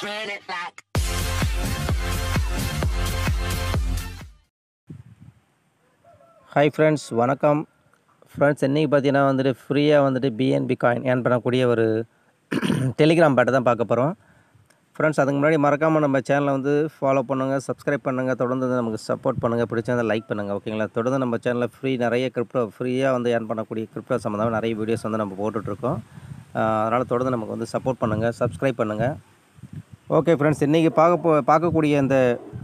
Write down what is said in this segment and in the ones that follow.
Run it back. Hi friends வணக்கம் friends இன்றைக்கி பார்த்தீங்கன்னா வந்துட்டு ஃப்ரீயாக வந்துட்டு பிஎன்பி காயின் ஏர்ன் பண்ணக்கூடிய ஒரு டெலிகிராம் பேட்டை தான் பார்க்க போகிறோம் ஃப்ரெண்ட்ஸ் அதுக்கு முன்னாடி மறக்காமல் நம்ம சேனலை வந்து ஃபாலோ பண்ணுங்கள் சப்ஸ்கிரைப் பண்ணுங்கள் தொடர்ந்து வந்து நமக்கு சப்போர்ட் பண்ணுங்கள் பிடிச்சிருந்தா லைக் பண்ணுங்கள் ஓகேங்களா தொடர்ந்து நம்ம சேனலில் ஃப்ரீ நிறைய கிரிப்டோ ஃப்ரீயாக வந்து ஏர்ன் பண்ணக்கூடிய கிரிப்டோ சம்மந்தமாக நிறைய வீடியோஸ் வந்து நம்ம போட்டுட்ருக்கோம் அதனால் தொடர்ந்து நமக்கு வந்து சப்போர்ட் பண்ணுங்கள் சப்ஸ்கிரைப் பண்ணுங்கள் ஓகே ஃப்ரெண்ட்ஸ் இன்றைக்கி பார்க்க போ பார்க்கக்கூடிய இந்த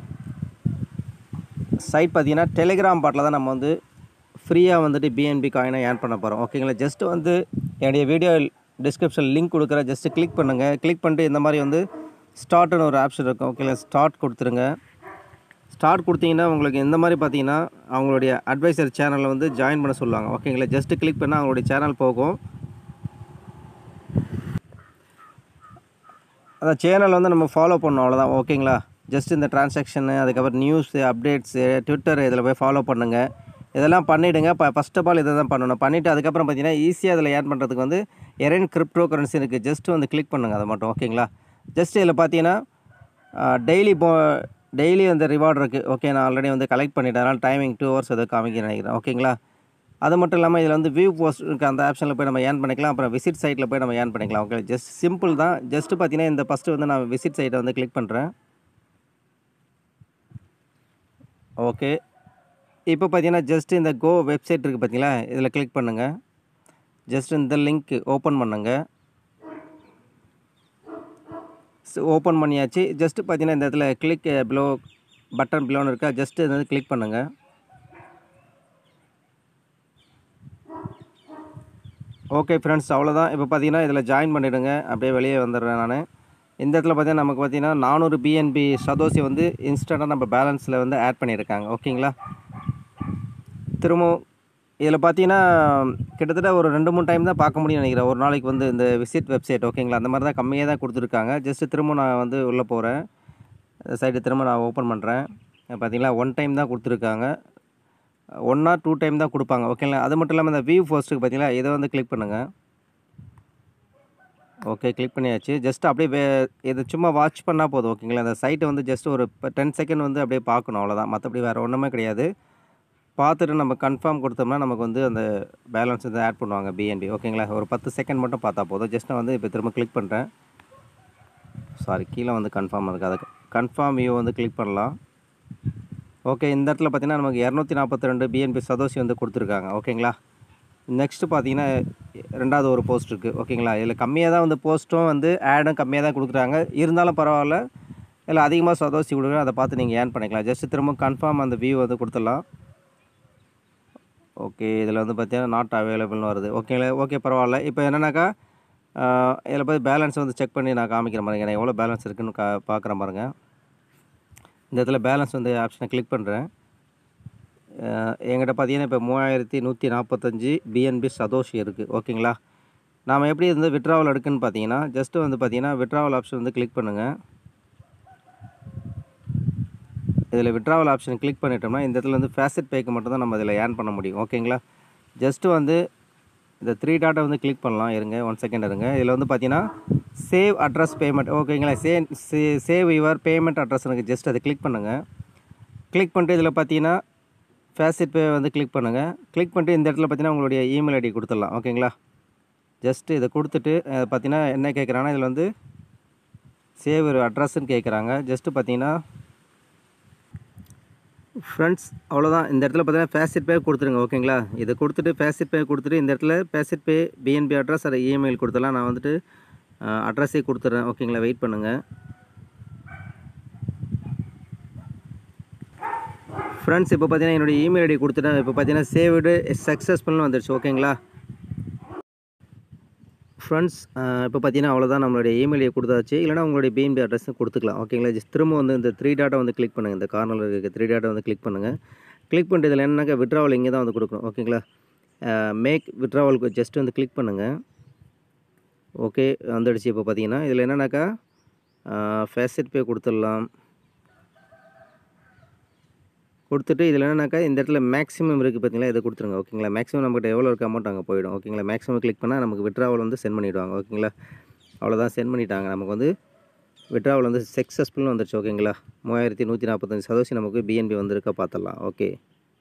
சைட் பார்த்தீங்கன்னா டெலிகிராம் பாட்டில் தான் நம்ம வந்து ஃப்ரீயாக வந்துட்டு பிஎன்பி காயினை ஏர்ன் பண்ண போகிறோம் ஓகேங்களா ஜஸ்ட் வந்து என்னுடைய வீடியோ டிஸ்கிரிப்ஷன் லிங்க் கொடுக்குற ஜஸ்ட்டு கிளிக் பண்ணுங்கள் கிளிக் பண்ணிட்டு இந்த மாதிரி வந்து ஸ்டார்ட்னு ஒரு ஆப்ஷன் இருக்கும் ஓகேங்களா ஸ்டார்ட் கொடுத்துருங்க ஸ்டார்ட் கொடுத்தீங்கன்னா உங்களுக்கு இந்த மாதிரி பார்த்தீங்கன்னா அவங்களுடைய அட்வைசர் சேனலில் வந்து ஜாயின் பண்ண சொல்லுவாங்க ஓகேங்களா ஜஸ்ட்டு கிளிக் பண்ணால் அவங்களுடைய சேனல் போகும் அந்த சேனல் வந்து நம்ம ஃபாலோ பண்ணோம் அவ்வளோதான் ஓகேங்களா ஜஸ்ட் இந்த டிரான்சாக்ஷனு அதுக்கப்புறம் நியூஸு அப்டேட்ஸு ட்விட்டர் இதில் போய் ஃபாலோ பண்ணுங்கள் இதெல்லாம் பண்ணிவிடுங்க இப்போ ஃபஸ்ட் ஆஃப் ஆல் இதை தான் பண்ணணும் பண்ணிவிட்டு அதுக்கப்புறம் பார்த்தீங்கன்னா ஈஸியாக அதில் ஏர்ன் பண்ணுறதுக்கு வந்து எரன் கிரிப்டோ கரன்சி இருக்குது ஜஸ்ட் வந்து கிளிக் பண்ணுங்கள் அதை மட்டும் ஓகேங்களா ஜஸ்ட் இதில் பார்த்தீங்கன்னா டெய்லி போ டெய்லி வந்து ரிவார்டு இருக்குது ஓகே நான் ஆல்ரெடி வந்து கலெக்ட் பண்ணிட்டேன் அதனால் டைமிங் டூ ஹவர்ஸ் அதை காமிக்க நினைக்கிறேன் ஓகேங்களா அது மட்டும் இல்லாமல் இதில் வந்து வியூ போஸ்ட் இருக்குது அந்த ஆப்ஷனில் போய் நம்ம ஏர்ன் பண்ணிக்கலாம் அப்புறம் விசிட் சைட்டில் போய் நம்ம ஏர்ன் பண்ணிக்கலாம் ஓகே ஜஸ்ட் சிம்பிள் தான் ஜஸ்ட் பார்த்தீங்கன்னா இந்த ஃபஸ்ட்டு வந்து நான் விசிட் சைட்டை வந்து கிளிக் பண்ணுறேன் ஓகே இப்போ பார்த்தீங்கன்னா ஜஸ்ட் இந்த கோ வெப்சைட் இருக்குது பார்த்தீங்களா இதில் கிளிக் பண்ணுங்கள் ஜஸ்ட் இந்த லிங்க் ஓப்பன் பண்ணுங்கள் ஓப்பன் பண்ணியாச்சு ஜஸ்ட் பார்த்தீங்கன்னா இந்த இடத்துல கிளிக் ப்ளோ பட்டன் ப்ளோன்னு இருக்கா ஜஸ்ட் இதை வந்து கிளிக் பண்ணுங்கள் ஓகே ஃப்ரெண்ட்ஸ் அவ்வளோதான் இப்போ பார்த்தீங்கன்னா இதில் ஜாயின் பண்ணிவிடுங்க அப்படியே வெளியே வந்துடுறேன் நான் இந்த இடத்துல பார்த்தீங்கன்னா நமக்கு பார்த்தீங்கன்னா நானூறு பிஎன்பி சதோசி வந்து இன்ஸ்டண்ட்டாக நம்ம பேலன்ஸில் வந்து ஆட் பண்ணியிருக்காங்க ஓகேங்களா திரும்பவும் இதில் பார்த்தீங்கன்னா கிட்டத்தட்ட ஒரு ரெண்டு மூணு டைம் தான் பார்க்க முடியும்னு நினைக்கிறேன் ஒரு நாளைக்கு வந்து இந்த விசிட் வெப்சைட் ஓகேங்களா அந்த மாதிரி தான் கம்மியாக தான் கொடுத்துருக்காங்க ஜஸ்ட்டு திரும்ப நான் வந்து உள்ளே போகிறேன் சைடு திரும்ப நான் ஓப்பன் பண்ணுறேன் பார்த்தீங்களா ஒன் டைம் தான் கொடுத்துருக்காங்க ஒன் ஆர் டூ டைம் தான் கொடுப்பாங்க ஓகேங்களா அது மட்டும் இல்லாமல் இந்த வியூ ஃபோஸ்ட்டுக்கு பார்த்தீங்களா இதை வந்து கிளிக் பண்ணுங்கள் ஓகே கிளிக் பண்ணியாச்சு ஜஸ்ட் அப்படியே வே இது சும்மா வாட்ச் பண்ணால் போதும் ஓகேங்களா இந்த சைட்டை வந்து ஜஸ்ட் ஒரு டென் செகண்ட் வந்து அப்படியே பார்க்கணும் அவ்வளோதான் மற்றபடி வேறு ஒன்றுமே கிடையாது பார்த்துட்டு நம்ம கன்ஃபார்ம் கொடுத்தோம்னா நமக்கு வந்து அந்த பேலன்ஸ் வந்து ஆட் பண்ணுவாங்க பிஎன்பி ஓகேங்களா ஒரு பத்து செகண்ட் மட்டும் பார்த்தா போதும் ஜஸ்ட் நான் வந்து இப்போ திரும்ப கிளிக் பண்ணுறேன் சாரி கீழே வந்து கன்ஃபார்ம் இருக்குது அதுக்கு கன்ஃபார்ம் வியூ வந்து கிளிக் பண்ணலாம் ஓகே இந்த இடத்துல பார்த்தீங்கன்னா நமக்கு இரநூத்தி நாற்பத்தி ரெண்டு பிஎன்பி சதோசி வந்து கொடுத்துருக்காங்க ஓகேங்களா நெக்ஸ்ட்டு பார்த்தீங்கன்னா ரெண்டாவது ஒரு போஸ்ட் இருக்குது ஓகேங்களா இதில் கம்மியாக தான் வந்து போஸ்ட்டும் வந்து ஆடும் கம்மியாக தான் கொடுக்குறாங்க இருந்தாலும் பரவாயில்ல இல்லை அதிகமாக சதோசி கொடுக்குறோம் அதை பார்த்து நீங்கள் ஏர்ன் பண்ணிக்கலாம் ஜஸ்ட் திரும்ப கன்ஃபார்ம் அந்த வியூ வந்து கொடுத்துடலாம் ஓகே இதில் வந்து பார்த்தீங்கன்னா நாட் அவைலபிள்னு வருது ஓகேங்களா ஓகே பரவாயில்ல இப்போ என்னென்னாக்கா இதில் போய் பேலன்ஸ் வந்து செக் பண்ணி நான் காமிக்கிற பாருங்க எனக்கு எவ்வளோ பேலன்ஸ் இருக்குன்னு கா பார்க்குறேன் பாருங்கள் இந்த இடத்துல பேலன்ஸ் வந்து ஆப்ஷனை கிளிக் பண்ணுறேன் எங்கிட்ட பார்த்தீங்கன்னா இப்போ மூவாயிரத்தி நூற்றி நாற்பத்தஞ்சு பிஎன்பி சதோஷி இருக்குது ஓகேங்களா நாம் எப்படி வந்து விட்ராவல் எடுக்குன்னு பார்த்தீங்கன்னா ஜஸ்ட்டு வந்து பார்த்தீங்கன்னா விட்ராவல் ஆப்ஷன் வந்து கிளிக் பண்ணுங்கள் இதில் விட்ராவல் ஆப்ஷன் கிளிக் பண்ணிட்டோம்னா இந்த இடத்துல வந்து ஃபேசட் பேக்கு மட்டும் தான் நம்ம இதில் ஏர்ன் பண்ண முடியும் ஓகேங்களா ஜஸ்ட்டு வந்து இந்த த்ரீ டாட்டை வந்து கிளிக் பண்ணலாம் இருங்க ஒன் செகண்ட் இருங்க இதில் வந்து பார்த்தீங்கன்னா சேவ் அட்ரஸ் பேமெண்ட் ஓகேங்களா சே சேவ் யுவர் பேமெண்ட் அட்ரஸ் எனக்கு ஜஸ்ட் அதை கிளிக் பண்ணுங்கள் கிளிக் பண்ணிட்டு இதில் பார்த்தீங்கன்னா ஃபேசிட் பே வந்து கிளிக் பண்ணுங்கள் கிளிக் பண்ணிட்டு இந்த இடத்துல பார்த்தீங்கன்னா உங்களுடைய இமெயில் ஐடி கொடுத்துடலாம் ஓகேங்களா ஜஸ்ட்டு இதை கொடுத்துட்டு பார்த்தீங்கன்னா என்ன கேட்குறாங்கன்னா இதில் வந்து சேவ் ஒரு அட்ரஸ்ன்னு கேட்குறாங்க ஜஸ்ட்டு பார்த்தீங்கன்னா ஃப்ரெண்ட்ஸ் அவ்வளோதான் இந்த இடத்துல பார்த்தீங்கன்னா ஃபேசிட் பே கொடுத்துருங்க ஓகேங்களா இதை கொடுத்துட்டு ஃபேசிட் பே கொடுத்துட்டு இந்த இடத்துல ஃபேசிட் பே பிஎன்பி அட்ரஸ் அதை இமெயில் கொடுத்துடலாம் நான் வந்துட்டு அட்ரஸே கொடுத்துட்றேன் ஓகேங்களா வெயிட் பண்ணுங்கள் ஃப்ரெண்ட்ஸ் இப்போ பார்த்தீங்கன்னா என்னுடைய இமெயில் ஐடி கொடுத்துட்டேன் இப்போ பார்த்தீங்கன்னா சேவ்டு சக்ஸஸ்ஃபுல்னு வந்துடுச்சு ஓகேங்களா ஃப்ரெண்ட்ஸ் இப்போ பார்த்தீங்கன்னா அவ்வளோதான் நம்மளுடைய இமெயில் ஐடி கொடுத்தாச்சு இல்லைனா உங்களுடைய பிஎன்பி அட்ரஸும் கொடுத்துக்கலாம் ஓகேங்களா ஜஸ்ட் திரும்ப வந்து இந்த த்ரீ டாட்டை வந்து கிளிக் பண்ணுங்கள் இந்த கார்னரில் இருக்க த்ரீ டாட்டை வந்து கிளிக் பண்ணுங்கள் கிளிக் பண்ணிட்டு இதில் என்னக்கா விட்ராவல் இங்கே தான் வந்து கொடுக்கணும் ஓகேங்களா மேக் விட்ராவலுக்கு ஜஸ்ட் வந்து கிளிக் பண்ணுங்கள் ஓகே வந்துடுச்சு இப்போ பார்த்தீங்கன்னா இதில் என்னென்னாக்கா ஃபேசட் பே கொடுத்துடலாம் கொடுத்துட்டு இதில் என்னன்னாக்கா இந்த இடத்துல மேக்ஸிமம் இருக்குது பார்த்தீங்களா இதை கொடுத்துருங்க ஓகேங்களா மேக்ஸிமம் நம்மகிட்ட எவ்வளோ இருக்க அமௌண்ட் அங்கே போயிடும் ஓகேங்களா மேக்ஸிமம் கிளிக் பண்ணால் நமக்கு விட்ராவல் வந்து சென்ட் பண்ணிவிடுவாங்க ஓகேங்களா அவ்வளோதான் சென்ட் பண்ணிட்டாங்க நமக்கு வந்து விட்ராவல் வந்து சக்ஸஸ்ஃபுல்னு வந்துருச்சு ஓகேங்களா மூவாயிரத்தி நூற்றி நாற்பத்தஞ்சு சதோசி நமக்கு பிஎன்பி வந்திருக்கா பார்த்துடலாம் ஓகே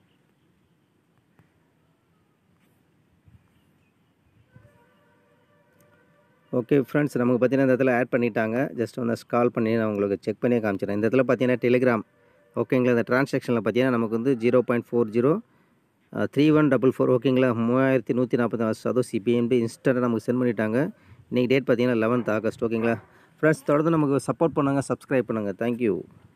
ஓகே ஃப்ரெண்ட்ஸ் நமக்கு பார்த்தீங்கன்னா இந்த இடத்துல ஆட் பண்ணிட்டாங்க ஜஸ்ட் வந்து கால் பண்ணி நான் உங்களுக்கு செக் பண்ணி காமிச்சிடுறேன் இந்த இடத்துல பார்த்தீங்கன்னா டெலிகிராம் ஓகேங்களா இந்த டிரான்சாக்ஷனில் பார்த்தீங்கன்னா நமக்கு வந்து zero point four zero three one double four ஓகேங்களா மூவாயிரத்தி நூற்றி நாற்பத்தி சதோசி சிபிஎன்பி இன்ஸ்டண்ட்டாக நமக்கு சென்ட் பண்ணிட்டாங்க இன்றைக்கி டேட் பார்த்தீங்கன்னா லெவன்த் ஆகஸ்ட் ஓகேங்களா ஃப்ரெண்ட்ஸ் தொடர்ந்து நமக்கு சப்போர்ட் பண்ணுங்கள் சப்ஸ்கிரைப் பண்ணுங்கள் தேங்க்யூ